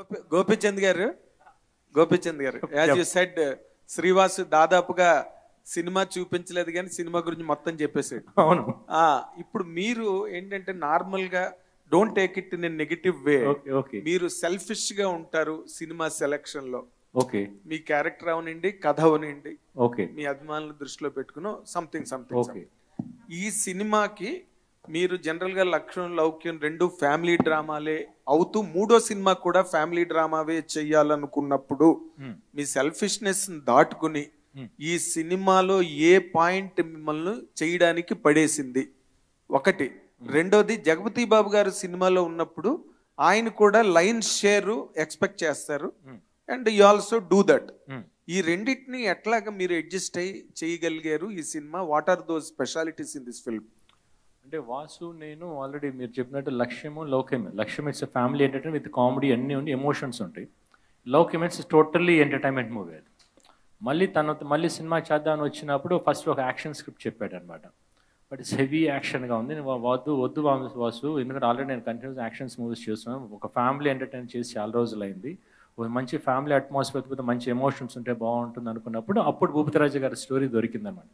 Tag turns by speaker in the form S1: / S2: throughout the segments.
S1: గోపి గోపిచంద్ గారు గోపిచంద్ గారు as you said Srivas దాదాపుగా సినిమా చూపించలేదు కానీ సినిమా గురించి మొత్తం చెప్పేసాడు
S2: అవును
S1: ఆ ఇప్పుడు మీరు ఏంటంటే నార్మల్ గా don't take it in negative way
S2: okay okay
S1: మీరు సెల్ఫిష్ గా ఉంటారు సినిమా సెలక్షన్ లో
S2: ఓకే
S1: మీ క్యారెక్టర్ అవనండి కథ అవనండి
S2: ఓకే
S1: మీ అభిమానులు దృష్టిలో పెట్టుకుని సంథింగ్ సంథింగ్
S2: ఓకే
S1: ఈ సినిమాకి మీరు జనరల్ గా లక్ష్యం లౌక్యం రెండు ఫ్యామిలీ డ్రామాలే అవుతూ మూడో సినిమా కూడా ఫ్యామిలీ డ్రామావే చెయ్యాలనుకున్నప్పుడు
S2: Hmm.
S1: మీ సెల్ఫిష్నెస్ దాటుకుని
S2: Hmm.
S1: ఈ సినిమాలో ఏ పాయింట్ మిమ్మల్ని చేయడానికి పడేసింది ఒకటి రెండోది జగపతి బాబు గారు సినిమాలో ఉన్నప్పుడు ఆయన కూడా లైన్ షేర్ ఎక్స్పెక్ట్ చేస్తారు
S2: Hmm.
S1: And you also do that
S2: Hmm.
S1: ఈ రెండింటిని ఎట్లాగా మీరు అడ్జస్ట్ అయ్యి చేయగలిగారు ఈ cinema what are those specialities in this film
S2: అంటే వాసు నేను ఆల్రెడీ మీరు చెప్పినట్టు లక్ష్యము లౌక్యమే లక్ష్యం it's family entertain with comedy అన్నీ ఉండి ఎమోషన్స్ ఉంటాయి లౌక్యం ఇట్స్ టోటల్లీ ఎంటర్టైన్మెంట్ మూవీ అది మళ్ళీ తను మళ్ళీ సినిమా చేద్దామని వచ్చినప్పుడు ఫస్ట్ ఒక యాక్షన్ స్క్రిప్ట్ చెప్పాడు అనమాట బట్ ఇట్స్ హెవీ యాక్షన్గా ఉంది నేను వద్దు వద్దు వాసు- వాసు ఎందుకంటే ఆల్రెడీ నేను కంటిన్యూస్ యాక్షన్స్ మూవీస్ చేస్తున్నాను ఒక ఫ్యామిలీ ఎంటర్టైన్ చేసి చాలా రోజులు అయింది ఒక మంచి ఫ్యామిలీ అట్మాస్ఫియర్ పోతే మంచి ఎమోషన్స్ ఉంటే బాగుంటుంది అనుకున్నప్పుడు అప్పుడు భూపతిరాజు గారి స్టోరీ దొరికిందన్నమాట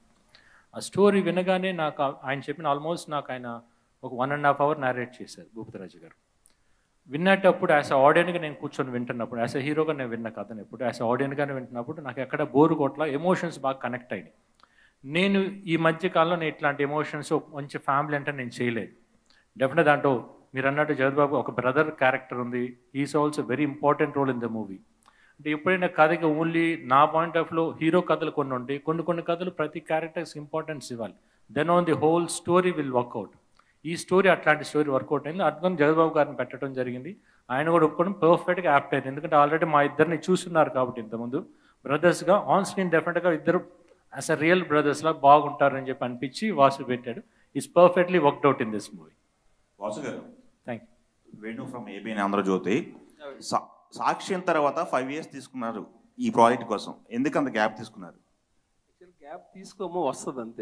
S2: ఆ స్టోరీ వినగానే నాకు ఆ- ఆయన చెప్పిన ఆల్మోస్ట్ నాకు ఆయన ఒక one and half hour narrate చేశారు భూపతిరాజు గారు విన్నట్టప్పుడు యాజ్ ఆడియన్గా నేను కూర్చొని వింటున్నప్పుడు యాజ్ హీరోగా నేను విన్న కథను ఎప్పుడు యాజ్ ఆడియన్గానే వింటున్నప్పుడు నాకు ఎక్కడ బోరు కొట్ల ఎమోషన్స్ బాగా కనెక్ట్ అయినాయి నేను ఈ మధ్య కాలంలో నేను ఇట్లాంటి ఎమోషన్స్ మంచి ఫ్యామిలీ అంటే నేను చేయలేదు డెఫినెట్ దాంట్లో మీరు అన్నట్టు జగద్బాబు ఒక బ్రదర్ క్యారెక్టర్ ఉంది is also very important role in the movie అంటే ఎప్పుడైనా కథకి ఓన్లీ నా పాయింట్ ఆఫ్ లో హీరో కథలు కొన్ని ఉంటాయి కొన్ని కొన్ని కథలు ప్రతి క్యారెక్టర్స్ ఇంపార్టెన్స్ ఇవ్వాలి then on the whole story will work out ఈ స్టోరీ అట్లాంటి స్టోరీ వర్కౌట్ అయింది అర్థం జగద్బాబు గారిని పెట్టడం జరిగింది ఆయన కూడా ఒప్పుకోవడం పర్ఫెక్ట్గా యాప్ట్ అయింది ఎందుకంటే ఆల్రెడీ మా ఇద్దరిని చూస్తున్నారు కాబట్టి ఇంతకుముందు బ్రదర్స్గా ఆన్ స్క్రీన్ డెఫినెట్గా ఇద్దరు యాజ్ అ రియల్ బ్రదర్స్లా బాగుంటారని చెప్పి అనిపించి వాసు పెట్టాడు it's perfectly worked out in this movie
S3: Vasu garu
S2: thank you
S3: Venu from ABN Andhrajyothy సా- సాక్ష్యం తర్వాత ఫైవ్ ఇయర్స్ తీసుకున్నారు ఈ ప్రాజెక్ట్ కోసం ఎందుకు అంత గ్యాప్ తీసుకున్నారు
S4: గ్యాప్ తీసుకోమో వస్తుంది అంతే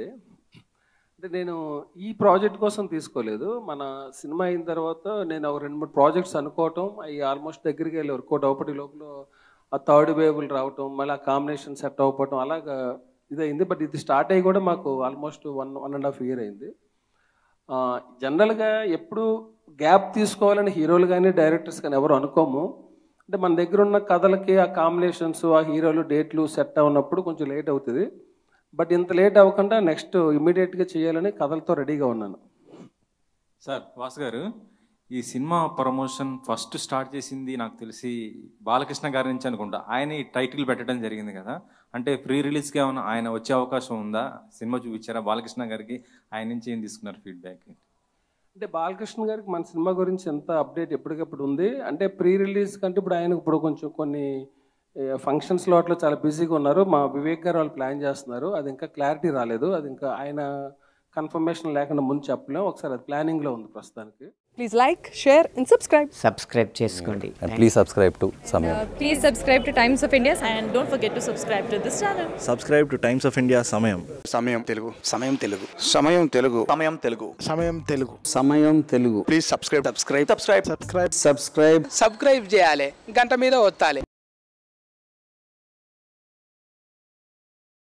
S4: అంటే నేను ఈ ప్రాజెక్ట్ కోసం తీసుకోలేదు మన సినిమా అయిన తర్వాత నేను ఒక రెండు మూడు ప్రాజెక్ట్స్ అనుకోవటం అవి ఆల్మోస్ట్ దగ్గరికి వెళ్ళి వర్కౌట్ అవ్వటి లోపల ఆ థర్డ్ వేవ్లు రావటం మళ్ళీ ఆ కాంబినేషన్ సెట్ అవ్వటం అలాగా ఇదైంది బట్ ఇది స్టార్ట్ అయ్యి కూడా మాకు almost one one and half year అయింది జనరల్గా ఎప్పుడు గ్యాప్ తీసుకోవాలని హీరోలు కానీ డైరెక్టర్స్ కానీ ఎవరు అనుకోము అంటే మన దగ్గర ఉన్న కథలకి ఆ కాంబినేషన్స్ ఆ హీరోలు డేట్లు సెట్ అవునప్పుడు కొంచెం లేట్ అవుతుంది బట్ ఇంత లేట్ అవ్వకుండా నెక్స్ట్ ఇమీడియట్గా చేయాలని కథలతో రెడీగా ఉన్నాను
S5: సార్ వాసు గారు ఈ సినిమా ప్రమోషన్ ఫస్ట్ స్టార్ట్ చేసింది నాకు తెలిసి బాలకృష్ణ గారి నుంచి అనుకుంటా ఆయన ఈ టైటిల్ పెట్టడం జరిగింది కదా అంటే ప్రీ రిలీజ్కి ఏమైనా ఆయన వచ్చే అవకాశం ఉందా సినిమా చూపించారా బాలకృష్ణ గారికి ఆయన నుంచి ఏం తీసుకున్నారు ఫీడ్బ్యాక్
S4: అంటే బాలకృష్ణ గారికి మన సినిమా గురించి ఎంత అప్డేట్ ఎప్పటికప్పుడు ఉంది అంటే ప్రీ రిలీజ్ కంటే ఇప్పుడు ఆయన ఇప్పుడు కొంచెం కొన్ని ఫంక్షన్స్లో అట్లా చాలా బిజీగా ఉన్నారు మా వివేక్ గారు వాళ్ళు ప్లాన్ చేస్తున్నారు అది ఇంకా క్లారిటీ రాలేదు అది ఇంకా ఆయన కన్ఫర్మేషన్ లేకుండా ముందు చెప్పలేం ఒకసారి అది ప్లానింగ్లో ఉంది ప్రస్తుతానికి
S6: Please like, share, and subscribe.
S7: Subscribe చేసుకోండి
S8: And please subscribe to Samyam.
S6: Please subscribe to Times of India.
S9: and don't forget to subscribe to this channel.
S8: Subscribe to Times of India Samyam.
S10: సమయం Telugu Samayam Telugu Samayam Telugu Samayam Telugu Samayam Telugu
S7: Samayam Telugu
S10: please subscribe subscribe subscribe subscribe
S7: subscribe
S11: subscribe చేయాలి గంట మీద ఒత్తాలి